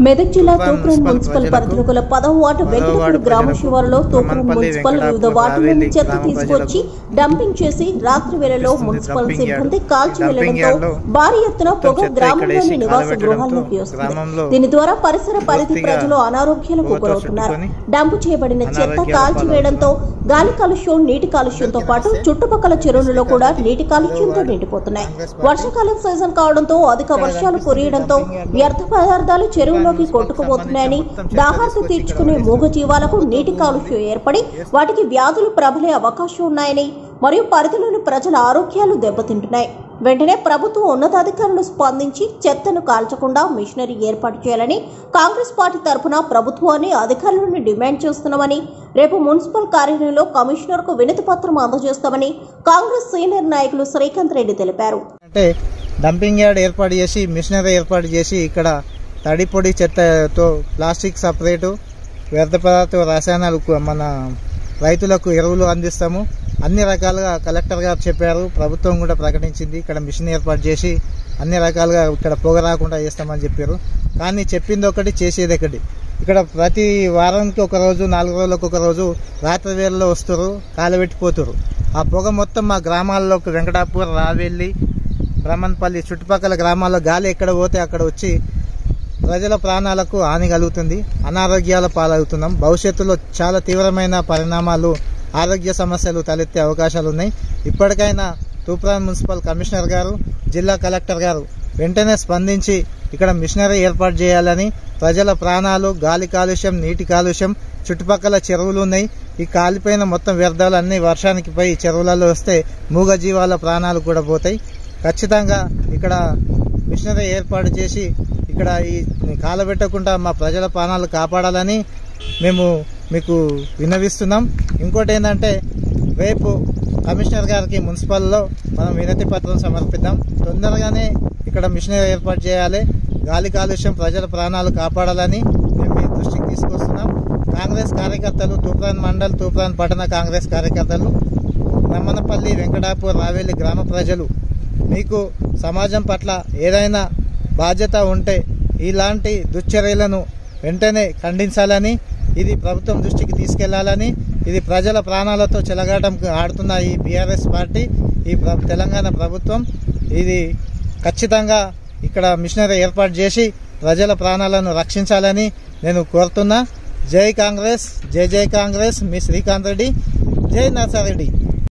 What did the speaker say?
మెదక్ జిల్లా తుఫాన్ Toopran municipal municipal ప్రజలకు, పరిధిలో గల పదవ వార్డు పదవ వెంకటపూడి వార్డు గ్రామ ప్రజలకు, శివారులో తూప్రాన్ బ్రహ్మపల్లి, మున్సిపల్ వివిధ వెంకటాపూర్, వార్డుల నుండి రావేలి చెత్త గ్రామ తీసుకొచ్చి డంపింగ్ చేసి రాత్రి వేళలో చేస్తుంది. మున్సిపల్ డంపింగ్ సిబ్బంది యార్డ్. కాల్చి డంపింగ్ వెళ్లడంతో యార్డ్లో భారీ ఎత్తున పొగ చెత్త ఇక్కడ గ్రామంలోని వేసి నివాస కాలబెట్టడంతో గృహాల్లోకి వస్తుంది గ్రామంలో దీని ద్వారా పరిసర పరిధి పూర్తిగా ప్రజలు అనారోగ్యాలకు పొగతో గురవుతున్నారు చుట్టుకొని డంపు చేయబడిన చెత్త అనారోగ్యాల కాల్చి వేయడంతో గాలి కాలుష్యం నీటి కాలుష్యంతో పాటు చుట్టుపక్కల చెరువులలో కూడా నీటి కాలుష్యంతో నిండిపోతున్నాయి వర్షాకాలం సీజన్ కావడంతో అధిక వర్షాలు కురియడంతో వ్యర్థ పదార్థాలు చెరువులోకి కొట్టుకుపోతున్నాయని దాహార్తి తీర్చుకునే మూగ జీవాలకు నీటి కాలుష్యం ఏర్పడి వాటికి వ్యాధులు ప్రబలే అవకాశం ఉన్నాయని మరియు పరిధిలోని ప్రజల ఆరోగ్యాలు దెబ్బతింటున్నాయి వెంటనే ప్రభుత్వం ఉన్నతాధికారులు స్పందించి చెత్తను కాల్చకుండా మిషనరీ ఏర్పాటు చేయాలని కాంగ్రెస్ పార్టీ తరఫున ప్రభుత్వాన్ని అధికారులను డిమాండ్ చేస్తున్నామని రేపు మున్సిపల్ కార్యాలయంలో కమిషనర్కు వినతి పత్రం అందజేస్తామని కాంగ్రెస్ సీనియర్ నాయకులు శ్రీకాంత్ రెడ్డి తెలిపారు అంటే డంపింగ్ యార్డ్ ఏర్పాటు చేసి మిషనరీ ఏర్పాటు చేసి ఇక్కడ తడి పొడి చెత్తతో ప్లాస్టిక్ సపరేటు వ్యర్థ పదార్థ రసాయనాలు కు- మన రైతులకు ఎరువులు అందిస్తాము అన్ని రకాలుగా కలెక్టర్ గారు చెప్పారు ప్రభుత్వం కూడా ప్రకటించింది ఇక్కడ మిషన్ ఏర్పాటు చేసి అన్ని రకాలుగా ఇక్కడ పొగ రాకుండా చేస్తామని చెప్పారు కానీ చెప్పింది ఒకటి చేసేది ఒకటి ఇక్కడ ప్రతి వారానికి ఒక రోజు నాలుగు రోజులకు ఒక రోజు రాత్రి వేళలో వస్తారు కాలబెట్టిపోతారు ఆ పొగ మొత్తం మా గ్రామాల్లోకి వెంకటాపూర్ రావెల్లి బ్రహ్మన్పల్లి చుట్టుపక్కల గ్రామాల్లో గాలి ఎక్కడ పోతే అక్కడ వచ్చి ప్రజల ప్రాణాలకు హాని కలుగుతుంది అనారోగ్యాల పాలవుతున్నాం భవిష్యత్తులో చాలా తీవ్రమైన పరిణామాలు ఆరోగ్య సమస్యలు తలెత్తే అవకాశాలు ఉన్నాయి ఇప్పటికైనా తూప్రాన్ మున్సిపల్ కమిషనర్ గారు జిల్లా కలెక్టర్ గారు వెంటనే స్పందించి ఇక్కడ మిషనరీ ఏర్పాటు చేయాలని ప్రజల ప్రాణాలు గాలి కాలుష్యం నీటి కాలుష్యం చుట్టుపక్కల చెరువులు ఉన్నాయి ఈ కాలిపోయిన మొత్తం వ్యర్థాలు అన్ని వర్షానికి పోయి చెరువులలో వస్తే మూగ జీవాల ప్రాణాలు కూడా పోతాయి ఖచ్చితంగా ఇక్కడ మిషనరీ ఏర్పాటు చేసి ఇక్కడ ఈ కాలబెట్టకుండా మా ప్రజల ప్రాణాలు కాపాడాలని మేము మీకు విన్నవిస్తున్నాం ఇంకోటి ఏంటంటే రేపు కమిషనర్ గారికి మున్సిపల్లో మనం వినతి పత్రం సమర్పిద్దాం తొందరగానే ఇక్కడ మిషనరీ ఏర్పాటు చేయాలి గాలి కాలుష్యం ప్రజల ప్రాణాలు కాపాడాలని మేము మీ దృష్టికి తీసుకొస్తున్నాం కాంగ్రెస్ కార్యకర్తలు తూప్రాన్ మండల్ తూప్రాన్ పట్టణ కాంగ్రెస్ కార్యకర్తలు నమ్మనపల్లి వెంకటాపూర్ రావేలి గ్రామ ప్రజలు మీకు సమాజం పట్ల ఏదైనా బాధ్యత ఉంటే ఇలాంటి దుశ్చర్యలను వెంటనే ఖండించాలని ఇది ప్రభుత్వం దృష్టికి తీసుకెళ్లాలని ఇది ప్రజల ప్రాణాలతో చెలగాటం ఆడుతున్న ఈ బీఆర్ఎస్ పార్టీ ఈ ప్ర- తెలంగాణ ప్రభుత్వం ఇది ఖచ్చితంగా ఇక్కడ మిషనరీ ఏర్పాటు చేసి ప్రజల ప్రాణాలను రక్షించాలని నేను కోరుతున్నా జై కాంగ్రెస్ జై జై కాంగ్రెస్ మీ శ్రీకాంత్ రెడ్డి జై నర్సారెడ్డి